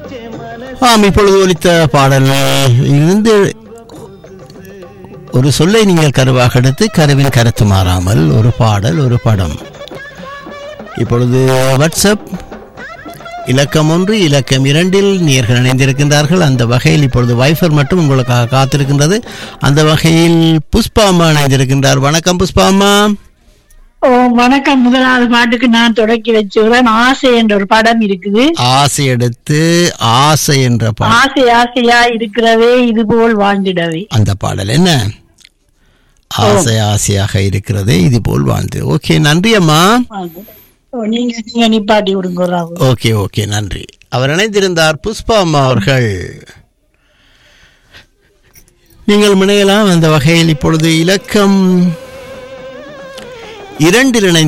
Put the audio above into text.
ஆம் இப்பொழுது ஒலித்த பாடல் இருந்து ஒரு சொல்லை நீங்கள் கருவாக எடுத்து கருவின் கருத்து மாறாமல் ஒரு பாடல் ஒரு படம் இப்பொழுது வாட்ஸ்அப் இலக்கம் ஒன்று இலக்கம் இரண்டில் நேர்கள் இணைந்திருக்கின்றார்கள் அந்த வகையில் இப்பொழுது வைஃபர் மட்டும் உங்களுக்காக காத்திருக்கின்றது அந்த வகையில் புஷ்பா அம்மா இணைந்திருக்கின்றார் வணக்கம் புஷ்பா அம்மா ஓ வணக்கம் முதலாவது பாட்டுக்கு நான் தொடக்கி வச்சுக்கிறேன் ஆசை என்ற ஒரு படம் இருக்குது ஆசை எடுத்து ஆசை என்ற பாடல் ஆசை ஆசையா இருக்கிறவே இது போல் வாழ்ந்திடவே அந்த பாடல் என்ன ஆசை ஆசையாக இருக்கிறதே இது போல் வாழ்ந்து ஓகே நன்றி அம்மா ஓ, நீங்க நீங்க நிப்பாட்டி விடுங்க ராவு. ஓகே ஓகே நன்றி அவர் இணைந்திருந்தார் புஷ்பா அம்மா அவர்கள் நீங்கள் முனையலாம் அந்த வகையில் இப்பொழுது இலக்கம் இரண்டில் இணைந்து